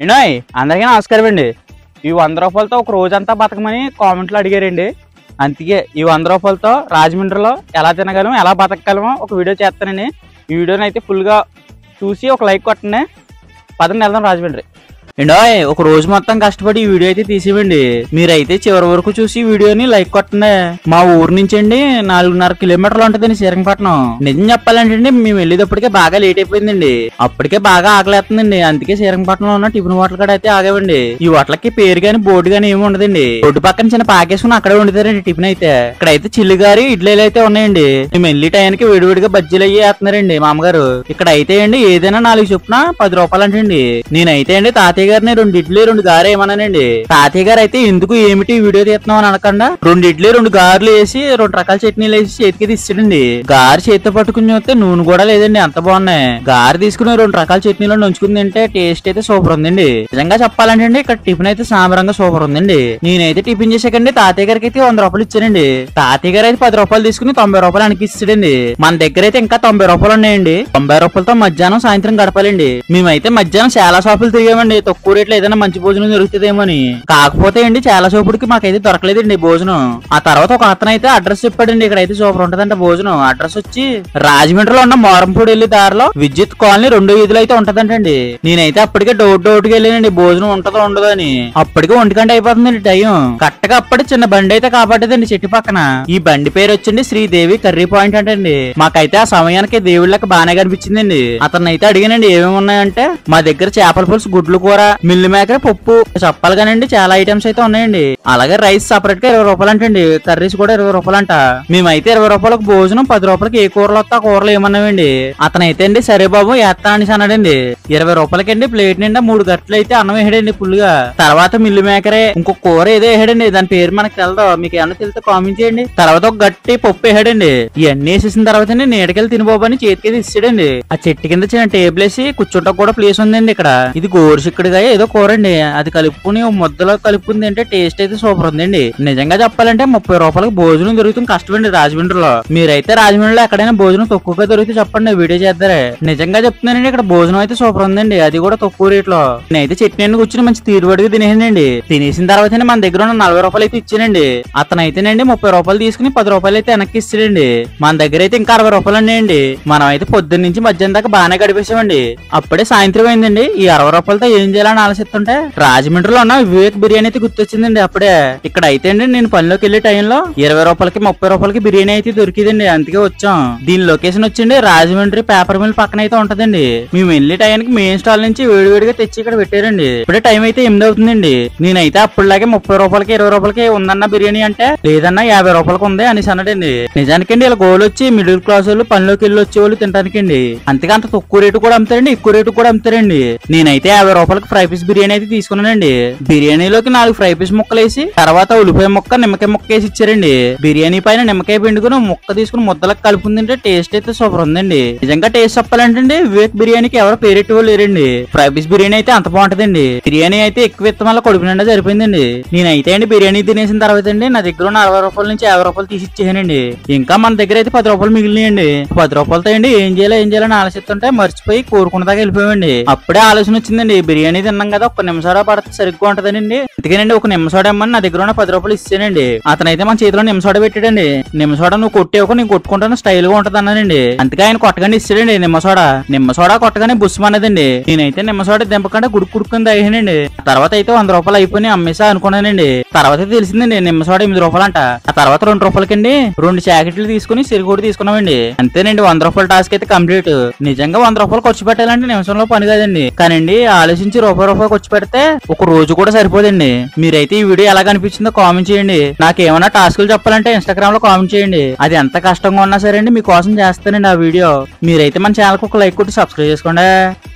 ఏంటోయ్ అందరికీ నమస్కారం అండి ఈ వంద రూపాయలతో ఒక రోజంతా బతకమని కామెంట్లు అడిగారండి అందుకే ఈ వంద రూపాయలతో రాజమండ్రిలో ఎలా తినగలము ఎలా బతకగలమో ఒక వీడియో చేస్తానండి ఈ వీడియోని అయితే ఫుల్గా చూసి ఒక లైక్ కొట్టండి పదండి వెళ్దాం రాజమండ్రి ఏంటోయ్ ఒక రోజు మొత్తం కష్టపడి ఈ వీడియో అయితే తీసివ్వండి మీరైతే చివరి వరకు చూసి ఈ వీడియోని లైక్ కొట్టండి మా ఊరు నుంచి అండి నాలుగున్నర కిలోమీటర్లు ఉంటుందండి శ్రీరంగపట్నం నిజం చెప్పాలంటే అండి మేము వెళ్ళేటప్పటికే బాగా లేట్ అయిపోయిందండి అప్పటికే బాగా ఆకలేస్తుందండి అందుకే శ్రీరంగపట్నంలో ఉన్న టిఫిన్ హోటల్ కాడ అయితే ఆగామండి ఈ హోటల్కి పేరు గాని బోర్డు గాని ఏమి ఉండదండి రోడ్డు పక్కన చిన్న పాకేసుకుని అక్కడే వండుతారండి టిఫిన్ అయితే ఇక్కడైతే చిల్లి గారి ఇడ్లీలు అయితే ఉన్నాయండి మేము వెళ్ళి టైంకి వేడివేడిగా బజ్జీలు అయ్యి వేస్తున్నారండి మా అమ్మగారు ఇక్కడ అయితే అండి ఏదైనా నాలుగు చొప్పున పది రూపాయలు అంటండి నేనైతే అండి తాతయ్య గారిని రెండు ఇడ్లీ రెండు గారు ఏమన్నానండి తాతయ్య గారు అయితే ఎందుకు ఏమిటి ఈ వీడియో తీస్తున్నాం అని అనకుండా రెండు ఇడ్లీ రెండు గారెలు వేసి రెండు రకాల చట్నీలు వేసి చేతికి తీసాడండి గారు చేతితో పట్టుకుని చూస్తే నూనె కూడా లేదండి అంత బాగున్నాయి గారు తీసుకుని రెండు రకాల చట్నీలో నంచుకుని తింటే టేస్ట్ అయితే సూపర్ ఉందండి నిజంగా చెప్పాలంటే అండి ఇక్కడ టిఫిన్ అయితే సాంబరంగా సూపర్ ఉందండి నేనైతే టిఫిన్ చేసాకండి తాతయ్య గారికి అయితే వంద రూపాయలు ఇచ్చానండి తాతయ్య గారు అయితే పది రూపాయలు తీసుకుని తొంభై రూపాయలు అనిపిస్తాడండి మన దగ్గర అయితే ఇంకా తొంభై రూపాయలు ఉన్నాయండి తొంభై రూపాయలతో మధ్యాహ్నం సాయంత్రం గడపాలండి మేమైతే మధ్యాహ్నం చాలా షాపులు తిరిగామండి తక్కువ రేట్లో ఏదైనా మంచి భోజనం దొరుకుతుందేమో అని కాకపోతే అండి చాలా షాపుడికి మాకైతే దొరకలేదండి భోజనం ఆ తర్వాత ఒక అతను అయితే అడ్రస్ చెప్పాడండి ఇక్కడ అయితే సూపర్ ఉంటదంట భోజనం అడ్రస్ వచ్చి రాజమండ్రిలో ఉన్న మోరంపూడి వెళ్ళి దారిలో విద్యుత్ కాలనీ రెండు వీధులు అయితే ఉంటదంటండి నేనైతే అప్పటికే డౌట్ డౌట్ గా వెళ్ళానండి భోజనం ఉంటదో ఉండదో అని అప్పటికే ఒంటి గంట అయిపోతుందండి టైం కరెక్ట్గా అప్పటి చిన్న బండి అయితే కాపాడేదండి చెట్టు పక్కన ఈ బండి పేరు వచ్చండి శ్రీదేవి కర్రీ పాయింట్ అంటండి మాకైతే ఆ సమయానికి దేవుళ్ళకి బాగానే కనిపించిందండి అతను అయితే అడిగానండి ఏమేమి ఉన్నాయంటే మా దగ్గర చేపల పులుసు గుడ్లు కూర మిల్లి మేకర పప్పు చెప్పాలి కానండి చాలా ఐటమ్స్ అయితే ఉన్నాయండి అలాగే రైస్ సపరేట్ గా ఇరవై రూపాయలు అంటండి కర్రీస్ కూడా ఇరవై రూపాయలు అంట మేమైతే ఇరవై రూపాయలకు భోజనం పది రూపాయలకి ఏ కూరలు వస్తా ఆ కూరలు ఏమన్నామండి అతనైతే అండి సరే బాబు ఎత్తా అనేసి అన్నాడండి ఇరవై రూపాయలకండి ప్లేట్ నిండా మూడు గట్లు అయితే అన్నం వేయడండి ఫుల్గా తర్వాత మిల్లి మేకరే ఇంకో కూర ఏదో వేయడండి దాని పేరు మనకు తెలదు మీకు ఏమన్నా తెలిస్తే కామెంట్ చేయండి తర్వాత ఒక గట్టి పప్పు వేయడండి ఇవన్నీ వేసేసిన తర్వాత నీడకెళ్ళి తినబోబు అని చేతికి ఇస్తాడండి ఆ చెట్టు కింద చిన్న టేబుల్ వేసి కూర్చుంటా కూడా ప్లేస్ ఉందండి ఇక్కడ ఇది గోరుచిక్కుడుగా ఏదో కూర అండి అది కలుపుకుని ఓ ముద్దలో కలుపుకుంది అంటే టేస్ట్ అయితే సూపర్ ఉందండి నిజంగా చెప్పాలంటే ముప్పై రూపాయలకు భోజనం దొరుకుతుంది కష్టమండి రాజమండ్రిలో మీరైతే రాజమండ్రిలో ఎక్కడైనా భోజనం తక్కువగా దొరికితే చెప్పండి వీడియో చేద్దారే నిజంగా చెప్తున్నానండి ఇక్కడ భోజనం అయితే సూపర్ ఉందండి అది కూడా తక్కువ రేట్లో నేనైతే చట్నీ అన్ని కూర్చుని మంచి తీరుబడిగా తినేసిందండి తినేసిన తర్వాతనే మన దగ్గర ఉన్న నలభై రూపాయలు అయితే ఇచ్చానండి అతను అయితేనండి ముప్పై రూపాయలు తీసుకుని పది రూపాయలు అయితే వెనక్కి ఇస్తాడండి మన దగ్గర అయితే ఇంకా అరవై రూపాయలు ఉన్నాయండి మనం అయితే పొద్దున్న నుంచి మధ్యాహ్నం దాకా బాగానే గడిపేసామండి అప్పుడే సాయంత్రం అయిందండి ఈ అరవై రూపాయలతో ఏం చేయాలని ఆలోచిస్తుంటే రాజమండ్రిలో ఉన్న వివేక్ బిర్యానీ అయితే గుర్తొచ్చిందండి అప్పుడే ఇక్కడ అయితే అండి నేను పనిలోకి వెళ్ళే టైంలో ఇరవై రూపాయలకి ముప్పై రూపాయలకి బిర్యానీ అయితే దొరికిందండి అందుకే వచ్చాం దీని లొకేషన్ వచ్చండి రాజమండ్రి పేపర్ మిల్ పక్కన అయితే ఉంటదండి మేము వెళ్ళే టైంకి మెయిన్ స్టాల్ నుంచి వేడివేడిగా తెచ్చి ఇక్కడ పెట్టారండి ఇప్పుడే టైం అయితే ఎనిమిది అవుతుందండి నేనైతే అప్పుడులాగే ముప్పై రూపాయలకి ఇరవై రూపాయలకి ఉందన్న బిర్యానీ అంటే లేదన్నా యాభై రూపాయలకి ఉంది అనేసి అన్నాడండి నిజానికండి ఇలా గోల్ వచ్చి మిడిల్ క్లాస్ వాళ్ళు పనిలోకి వెళ్ళి వచ్చే వాళ్ళు తినడానికండి అంతగా అంత తక్కువ రేటు కూడా అమ్ముతారండి ఎక్కువ రేటు కూడా అమ్ముతారండి నేనైతే యాభై రూపాయలకి ఫ్రై పీస్ బిర్యానీ అయితే తీసుకున్నానండి బిర్యానీలోకి నాలుగు ఫ్రై పీస్ ముక్కలు వేసి తర్వాత ఉల్లిపాయ ముక్క నిమ్మకాయ ముక్క వేసి ఇచ్చారండి బిర్యానీ పైన నిమ్మకాయ పిండుకుని ముక్క తీసుకుని ముద్దలకు కలుపుకుందంటే టేస్ట్ అయితే సూపర్ ఉందండి నిజంగా టేస్ట్ చెప్పాలంటే వివేక్ బిర్యానీకి ఎవరు పేరెట్టి వాళ్ళు లేరండి ఫ్రై పీస్ బిర్యానీ అయితే అంత బాగుంటదండి బిర్యానీ అయితే ఎక్కువ ఇత్తం వల్ల కొడుకు నిండా సరిపోయిందండి నేనైతే అండి బిర్యానీ తినేసిన తర్వాత అండి నా దగ్గర ఉన్న అరవై రూపాయల నుంచి యాభై రూపాయలు తీసి ఇచ్చేసానండి ఇంకా మన దగ్గర అయితే పది రూపాయలు మిగిలినాయండి పది రూపాయలతో అండి ఏం చేయాలో ఏం చేయాలని ఆలోచిస్తుంటే మర్చిపోయి కోరుకున్న దాకా వెళ్ళిపోయామండి అప్పుడే ఆలోచన వచ్చిందండి బిర్యానీ తిన్నాం కదా ఒక నిమిషాలు పడితే సరిగ్గా ఉంటదనండి అందుకేనండి ఒక నిమ్మసోడ ఇమ్మని నా దగ్గర ఉన్న పది రూపాయలు ఇచ్చానండి అతనైతే మన చేతిలో నిమ్మసోడ పెట్టాడండి నిమ్మసోడ నువ్వు కొట్టేవకు నేను కొట్టుకుంటాను స్టైల్ గా ఉంటది అన్నానండి అందుకే ఆయన కొట్టగానే ఇచ్చాడండి నిమ్మసోడ నిమ్మసోడ కొట్టగానే బుస్మన్నదండి నేనైతే నిమ్మసోడ దింపకుండా గుడుకు కుడుకుని తాగానండి తర్వాత అయితే వంద రూపాయలు అయిపోయి అమ్మేసా అనుకున్నానండి తర్వాత తెలిసిందండి నిమ్మసోడ ఎనిమిది రూపాయలు అంట ఆ తర్వాత రెండు రూపాయలకండి రెండు జాకెట్లు తీసుకుని సిరిగోడి తీసుకున్నామండి అంతేనండి వంద రూపాయల టాస్క్ అయితే కంప్లీట్ నిజంగా వంద రూపాయలు ఖర్చు పెట్టాలంటే నిమిషంలో పని కాదండి కానండి ఆలోచించి రూపాయి రూపాయి ఖర్చు పెడితే ఒక రోజు కూడా సరిపోదండి మీరైతే ఈ వీడియో ఎలా కనిపించిందో కామెంట్ చేయండి నాకు ఏమైనా టాస్కులు చెప్పాలంటే ఇన్స్టాగ్రామ్ లో కామెంట్ చేయండి అది ఎంత కష్టంగా ఉన్నా సరే అండి మీకోసం చేస్తానండి ఆ వీడియో మీరైతే మన ఛానల్ ఒక లైక్ కొట్టి సబ్స్క్రైబ్ చేసుకోండి